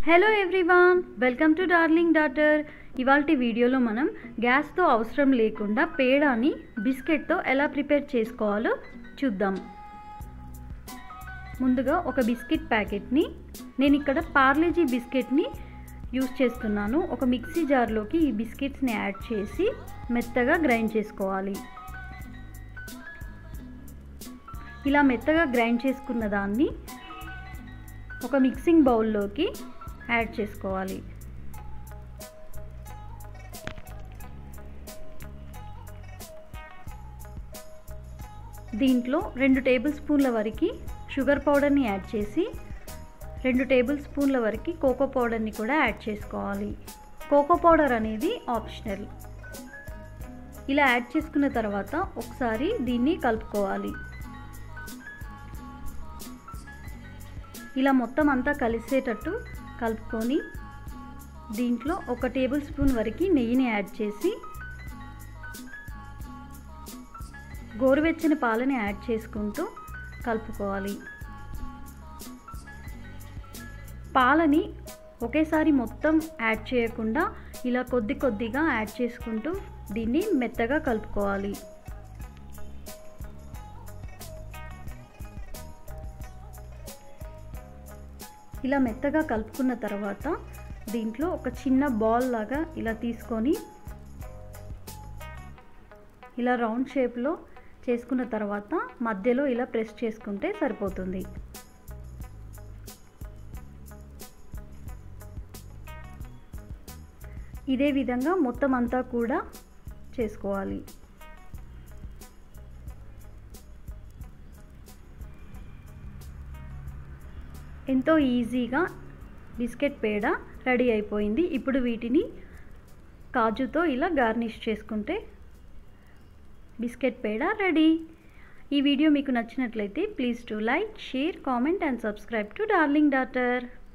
hello everyone welcome to darling daughter ఇవాళ వీడియోలో మనం గ్యాస్తో అవసరం లేకుండా పేడాని బిస్కెట్తో ఎలా ప్రిపేర్ చేసుకోవాలో చూద్దాం ముందుగా ఒక బిస్కెట్ ప్యాకెట్ని నేను ఇక్కడ పార్లేజీ బిస్కెట్ని యూస్ చేస్తున్నాను ఒక మిక్సీ జార్లోకి ఈ బిస్కెట్స్ని యాడ్ చేసి మెత్తగా గ్రైండ్ చేసుకోవాలి ఇలా మెత్తగా గ్రైండ్ చేసుకున్న దాన్ని ఒక మిక్సింగ్ బౌల్లోకి యాడ్ చేసుకోవాలి దీంట్లో రెండు టేబుల్ స్పూన్ల వరకు షుగర్ పౌడర్ని యాడ్ చేసి రెండు టేబుల్ స్పూన్ల వరకు కోకో పౌడర్ని కూడా యాడ్ చేసుకోవాలి కోకో పౌడర్ అనేది ఆప్షనల్ ఇలా యాడ్ చేసుకున్న తర్వాత ఒకసారి దీన్ని కలుపుకోవాలి ఇలా మొత్తం అంతా కలిసేటట్టు కలుపుకొని దీంట్లో ఒక టేబుల్ స్పూన్ వరకు నెయ్యిని యాడ్ చేసి గోరువెచ్చని పాలని యాడ్ చేసుకుంటూ కలుపుకోవాలి పాలని ఒకేసారి మొత్తం యాడ్ చేయకుండా ఇలా కొద్ది కొద్దిగా యాడ్ చేసుకుంటూ దీన్ని మెత్తగా కలుపుకోవాలి ఇలా మెత్తగా కలుపుకున్న తర్వాత దీంట్లో ఒక చిన్న బాల్ లాగా ఇలా తీసుకొని ఇలా రౌండ్ షేప్లో చేసుకున్న తర్వాత మధ్యలో ఇలా ప్రెస్ చేసుకుంటే సరిపోతుంది ఇదే విధంగా మొత్తం అంతా కూడా చేసుకోవాలి ఎంతో ఈజీగా బిస్కెట్ పేడ రెడీ అయిపోయింది ఇప్పుడు వీటిని కాజుతో ఇలా గార్నిష్ చేసుకుంటే బిస్కెట్ పేడ రెడీ ఈ వీడియో మీకు నచ్చినట్లయితే please to like share comment and subscribe to darling daughter